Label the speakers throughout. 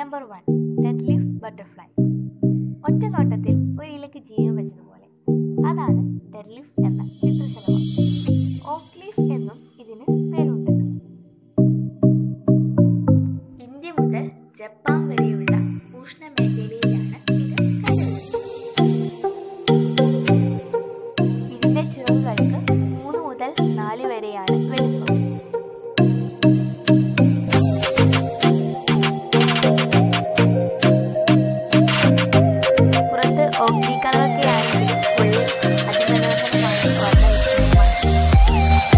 Speaker 1: Number one dead leaf butterfly ഒറ്റ നോട്ടത്തിൽ ഒരു ഇലയ്ക്ക് ജീവൻ വെച്ചതുപോലെ അതാണ് ഡെഡ് ലീഫ് എന്ന ചിത്രശലഭം ഓഫ് ലീഫ് എന്നും ഇതിന് പേരുണ്ട് ഇന്ത്യ മുതൽ ജപ്പാൻ വരെയുള്ള ഉഷ്ണമേഖലയിലാണ് ഇത് കണ്ടുവരുന്നത് ഇതിന്റെ ചിറകുകൾക്ക് മൂന്ന് മുതൽ നാല് വരെയാണ് വലിപ്പം പുറത്ത് ഓക്കി കളറൊക്കെ ആണെങ്കിലും ഉള്ളിൽ അതിമനോഹരമായ വർണ്ണ വിസ്മയമാണ്.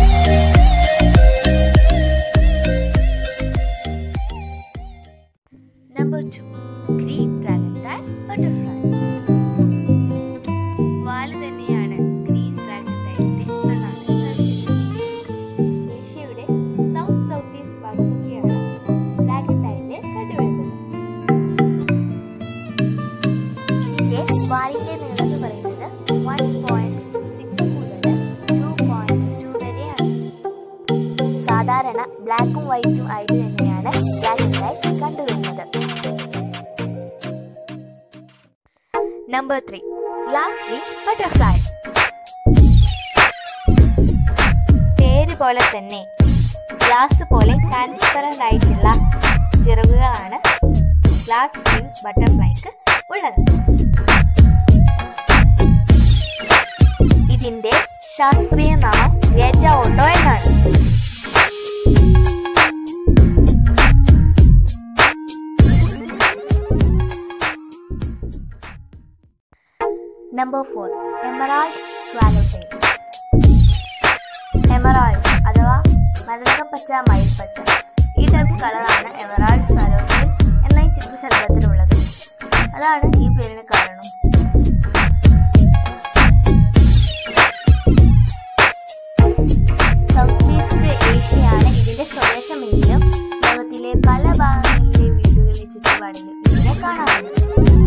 Speaker 1: Number two green dragon tail butterfly വാല് തന്നെയാണ് ഗ്രീൻ ഡ്രാഗൺ ടൈലിന്റെ പ്രധാന സവിശേഷത ഏഷ്യയുടെ സൗത്ത് സൗത്ത് ഈസ്റ്റ് ഭാഗത്തൊക്കെയാണ് ഡ്രാഗൺ ടൈലിനെ കണ്ടുവരുന്നത് ഇതിന്റെ വാലിന്റെ നീളം എന്ന് പറയുന്നത് വൺ പോയിന്റ് സിക്സ് മുതൽ ടു പോയിന്റ് ടു വരെയാണ് സാധാരണ ബ്ലാക്കും വൈറ്റും ആയിട്ട് തന്നെയാണ് ഡ്രാഗൺ ടൈൽ കണ്ടുവരുന്നത് number three glass wing butterfly പേര് പോലെ തന്നെ ഗ്ലാസ് പോലെ ട്രാൻസ്പെറന്റ് ആയിട്ടുള്ള ചിറകുകളാണ് ഗ്ലാസ് വിങ് ബട്ടർഫ്ലൈക്ക് ഉള്ളത് ഇതിന്റെ ശാസ്ത്രീയ നാമം ഗ്രേറ്റ ഓട്ടോ എന്നാണ് number four emerald swallow emerald അഥവാ മരതകപ്പച്ച മയിൽപ്പച്ച ഈ ടൈപ്പ് കളറാണ് എമറാൾഡ് സ്വാലോ എന്ന ഈ ചിത്രശലഭത്തിനുള്ളത് അതാണ് ഈ പേരിന് കാരണം സൗത്ത് ഈസ്റ്റ് ഏഷ്യയാണ് ഇതിന്റെ സ്വദേശമെങ്കിലും ലോകത്തിലെ പല ഭാഗങ്ങളിലെ വീടുകളിലെ ചുറ്റുപാടിലും ഇതിനെ കാണാറുണ്ട്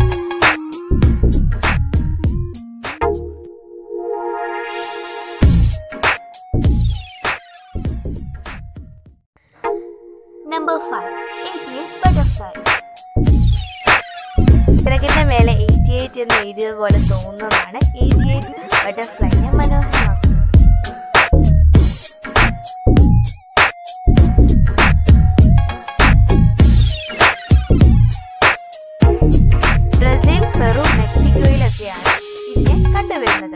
Speaker 1: number five eighty eight butterfly ചിറകിന്റെ മേലെ എയ്റ്റി എയ്റ്റ് എന്ന് എഴുതിയതുപോലെ തോന്നുന്നതാണ് എയ്റ്റി എയ്റ്റ് ബട്ടർഫ്ലൈനെ മനോഹരമാക്കുന്നത് ബ്രസീൽ പെറു മെക്സിക്കോയിലൊക്കെയാണ് ഇതിനെ കണ്ടുവരുന്നത്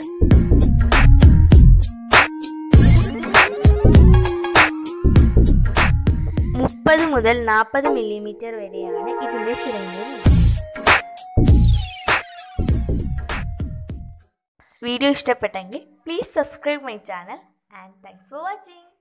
Speaker 1: മുപ്പത് മുതൽ നാൽപ്പത് മില്ലിമീറ്റർ വരെയാണ് ഇതിന്റെ ചിറകിന്റെ നീളം വീഡിയോ ഇഷ്ടപ്പെട്ടെങ്കിൽ please subscribe my channel and thanks for watching